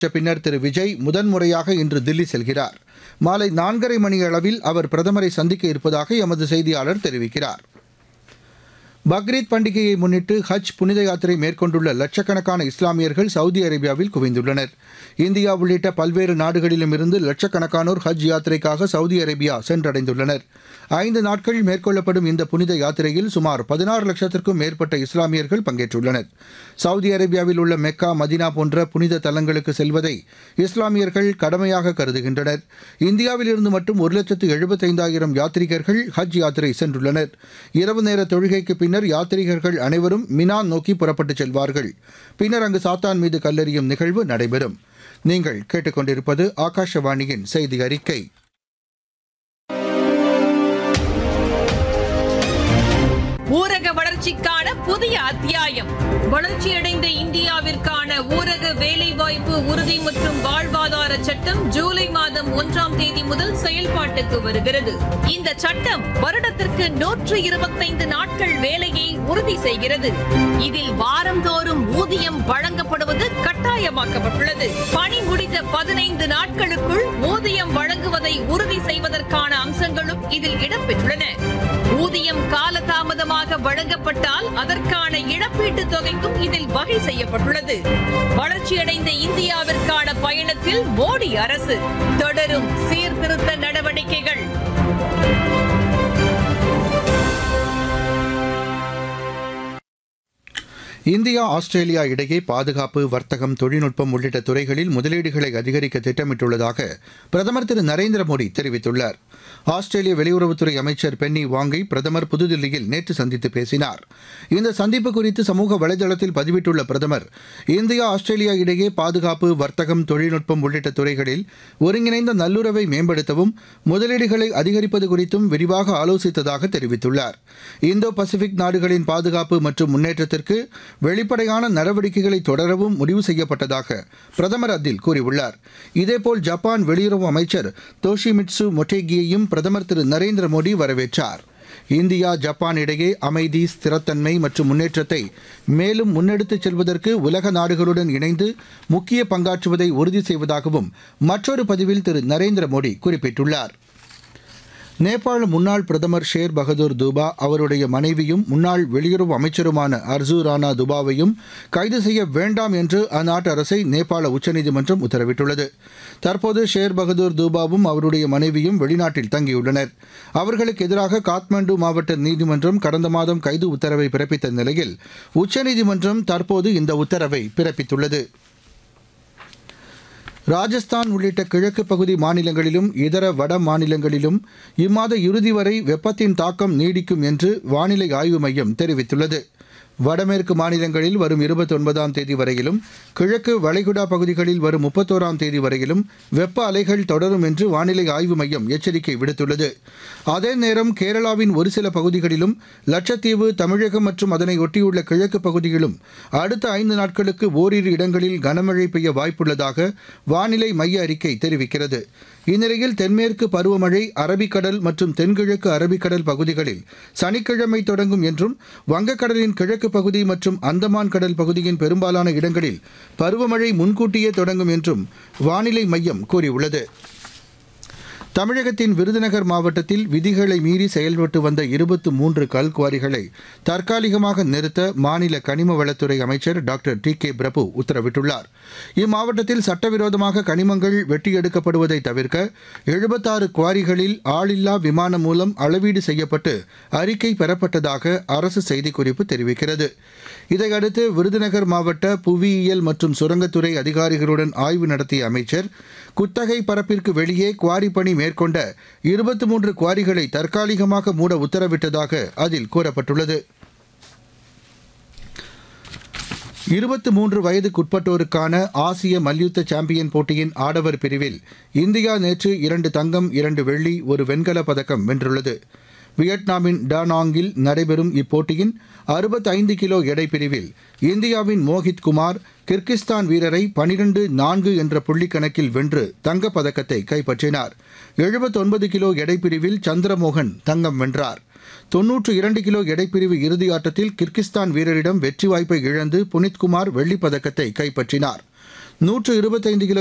பின்னர் திரு விஜய் முதன்முறையாக இன்று தில்லி செல்கிறார் மாலை நான்கரை மணி அளவில் அவர் பிரதமரை சந்திக்க இருப்பதாக எமது செய்தியாளர் தெரிவிக்கிறார் பக்ரீத் பண்டிகையை முன்னிட்டு ஹஜ் புனித யாத்திரை மேற்கொண்டுள்ள லட்சக்கணக்கான இஸ்லாமியர்கள் சவுதி அரேபியாவில் குவிந்துள்ளனர் இந்தியா உள்ளிட்ட பல்வேறு நாடுகளிலும் இருந்து லட்சக்கணக்கானோர் ஹஜ் யாத்திரைக்காக சவுதி அரேபியா சென்றடைந்துள்ளனர் ஐந்து நாட்கள் மேற்கொள்ளப்படும் இந்த புனித யாத்திரையில் சுமார் பதினாறு லட்சத்திற்கும் மேற்பட்ட இஸ்லாமியர்கள் பங்கேற்றுள்ளனர் சவுதி அரேபியாவில் உள்ள மெக்கா மதினா போன்ற புனித தலங்களுக்கு செல்வதை இஸ்லாமியர்கள் கடமையாக கருதுகின்றனர் இந்தியாவில் இருந்து மட்டும் ஒரு லட்சத்து எழுபத்தைந்தாயிரம் யாத்ரீகர்கள் ஹஜ் யாத்திரை சென்றுள்ளனர் இரவு நேர தொழுகைக்கு பின்னர் யாத்ரீகர்கள் அனைவரும் மினா நோக்கி புறப்பட்டுச் செல்வார்கள் பின்னர் அங்கு சாத்தான் மீது கல்லெறியும் நிகழ்வு நடைபெறும் நீங்கள் கேட்டுக்கொண்டிருப்பது ஆகாஷவாணியின் செய்தி அறிக்கை ஊரக வளர்ச்சிக்கான புதிய அத்தியாயம் வளர்ச்சியடைந்த இந்தியாவிற்கான ஊரக வேலைவாய்ப்பு உறுதி மற்றும் வாழ்வாதார சட்டம் ஜூலை மாதம் ஒன்றாம் தேதி முதல் செயல்பாட்டுக்கு வருகிறது இந்த சட்டம் வருடத்திற்கு நூற்று இருபத்தைந்து நாட்கள் வேலையை உறுதி செய்கிறது இதில் வாரந்தோறும் ஊதியம் வழங்கப்படுவது கட்டாயமாக்கப்பட்டுள்ளது பணி முடிந்த பதினைந்து நாட்களுக்குள் ஊதியம் வழங்குவதை உறுதி செய்வதற்கான அம்சங்களும் இதில் இடம்பெற்றுள்ளன ஊதியம் காலதாமதமாக வழங்கப்பட்டால் அதற்கான இழப்பீட்டுத் தொகைக்கும் இதில் வகை செய்யப்பட்டுள்ளது வளர்ச்சியடைந்த இந்தியாவிற்கான பயணத்தில் மோடி அரசு தொடரும் சீர்திருத்த நடவடிக்கைகள் இந்தியா ஆஸ்திரேலியா இடையே பாதுகாப்பு வர்த்தகம் தொழில்நுட்பம் உள்ளிட்ட துறைகளில் முதலீடுகளை அதிகரிக்க திட்டமிட்டுள்ளதாக பிரதமர் திரு நரேந்திர மோடி தெரிவித்துள்ளார் ஆஸ்திரேலிய வெளியுறவுத்துறை அமைச்சர் பென்னி வாங்கை பிரதமர் புதுதில்லியில் நேற்று சந்தித்து பேசினார் இந்த சந்திப்பு குறித்து சமூக வலைதளத்தில் பதிவிட்டுள்ள பிரதமர் இந்தியா ஆஸ்திரேலியா இடையே பாதுகாப்பு வர்த்தகம் தொழில்நுட்பம் உள்ளிட்ட துறைகளில் ஒருங்கிணைந்த நல்லுறவை மேம்படுத்தவும் முதலீடுகளை அதிகரிப்பது குறித்தும் விரிவாக ஆலோசித்ததாக தெரிவித்துள்ளார் இந்தோ பசிபிக் நாடுகளின் பாதுகாப்பு மற்றும் முன்னேற்றத்திற்கு வெளிப்படையான நடவடிக்கைகளை தொடரவும் முடிவு செய்யப்பட்டதாக பிரதமர் அதில் கூறியுள்ளார் இதேபோல் ஜப்பான் வெளியுறவு அமைச்சர் தோஷிமிட்சு மொட்டேகியையும் பிரதமர் திரு நரேந்திர மோடி வரவேற்றார் இந்தியா ஜப்பான் இடையே அமைதி ஸ்திரத்தன்மை மற்றும் முன்னேற்றத்தை மேலும் முன்னெடுத்துச் செல்வதற்கு உலக நாடுகளுடன் இணைந்து முக்கிய பங்காற்றுவதை உறுதி செய்வதாகவும் மற்றொரு பதிவில் திரு நரேந்திர மோடி குறிப்பிட்டுள்ளார் நேபாள முன்னாள் பிரதமர் ஷேர் பகதூர் துபா அவருடைய மனைவியும் முன்னாள் வெளியுறவு அமைச்சருமான அர்ஜூ ராணா துபாவையும் கைது செய்ய வேண்டாம் என்று அந்நாட்டு அரசை நேபாள உச்சநீதிமன்றம் உத்தரவிட்டுள்ளது தற்போது ஷேர் பகதூர் துபாவும் அவருடைய மனைவியும் வெளிநாட்டில் தங்கியுள்ளனர் அவர்களுக்கு எதிராக காத்மண்டு மாவட்ட நீதிமன்றம் கடந்த மாதம் கைது உத்தரவை பிறப்பித்த நிலையில் உச்சநீதிமன்றம் தற்போது இந்த உத்தரவை பிறப்பித்துள்ளது ராஜஸ்தான் உள்ளிட்ட கிழக்கு பகுதி மாநிலங்களிலும் இதர வட மாநிலங்களிலும் இம்மாத இறுதி வரை வெப்பத்தின் தாக்கம் நீடிக்கும் என்று வானிலை ஆய்வு மையம் தெரிவித்துள்ளது வடமேற்கு மாநிலங்களில் வரும் இருபத்தொன்பதாம் தேதி வரையிலும் கிழக்கு வளைகுடா பகுதிகளில் வரும் முப்பத்தோராம் தேதி வரையிலும் வெப்ப அலைகள் தொடரும் என்று வானிலை ஆய்வு மையம் எச்சரிக்கை விடுத்துள்ளது அதே நேரம் கேரளாவின் ஒரு சில பகுதிகளிலும் லட்சத்தீவு தமிழகம் மற்றும் அதனை ஒட்டியுள்ள கிழக்கு பகுதியிலும் அடுத்த ஐந்து நாட்களுக்கு ஓரிரு இடங்களில் கனமழை பெய்ய வாய்ப்புள்ளதாக வானிலை மைய அறிக்கை தெரிவிக்கிறது இந்நிலையில் தென்மேற்கு பருவமழை அரபிக்கடல் மற்றும் தென்கிழக்கு அரபிக்கடல் பகுதிகளில் சனிக்கிழமை தொடங்கும் என்றும் வங்கக்கடலின் கிழக்கு பகுதி மற்றும் அந்தமான் கடல் பகுதியின் பெரும்பாலான இடங்களில் பருவமழை முன்கூட்டியே தொடங்கும் என்றும் வானிலை மையம் கூறியுள்ளது தமிழகத்தின் விருதுநகர் மாவட்டத்தில் விதிகளை மீறி செயல்பட்டு வந்த இருபத்து மூன்று கல்குவாரிகளை தற்காலிகமாக நிறுத்த மாநில கனிம வளத்துறை அமைச்சர் டாக்டர் டி கே பிரபு உத்தரவிட்டுள்ளார் இம்மாவட்டத்தில் சட்டவிரோதமாக கனிமங்கள் வெட்டி எடுக்கப்படுவதை தவிர்க்க எழுபத்தாறு குவாரிகளில் ஆளில்லா விமானம் மூலம் அளவீடு செய்யப்பட்டு அறிக்கை பெறப்பட்டதாக அரசு செய்திக்குறிப்பு தெரிவிக்கிறது இதையடுத்து விருதுநகர் மாவட்ட புவியியல் மற்றும் சுரங்கத்துறை அதிகாரிகளுடன் ஆய்வு நடத்திய அமைச்சர் குத்தகை பரப்பிற்கு வெளியே குவாரி பணி மேற்கொண்ட இருபத்தி மூன்று குவாரிகளை தற்காலிகமாக மூட உத்தரவிட்டதாக அதில் கூறப்பட்டுள்ளது இருபத்தி மூன்று வயதுக்குட்பட்டோருக்கான ஆசிய மல்யுத்த சாம்பியன் போட்டியின் ஆடவர் பிரிவில் இந்தியா நேற்று இரண்டு தங்கம் இரண்டு வெள்ளி ஒரு வெண்கலப் பதக்கம் வென்றுள்ளது வியட்நாமின் டானாங்கில் நடைபெறும் இப்போட்டியின் அறுபத்தைந்து கிலோ எடை பிரிவில் இந்தியாவின் மோஹித் குமார் கிர்கிஸ்தான் வீரரை பனிரெண்டு நான்கு என்ற புள்ளிக் கணக்கில் வென்று தங்கப் பதக்கத்தை கைப்பற்றினார் எழுபத்தொன்பது கிலோ எடை பிரிவில் சந்திரமோகன் தங்கம் வென்றார் தொன்னூற்று இரண்டு கிலோ எடைப்பிரிவு இறுதி ஆட்டத்தில் கிர்கிஸ்தான் வீரரிடம் வெற்றி வாய்ப்பை இழந்து புனித்குமார் வெள்ளிப் பதக்கத்தை கைப்பற்றினார் நூற்று இருபத்தைந்து கிலோ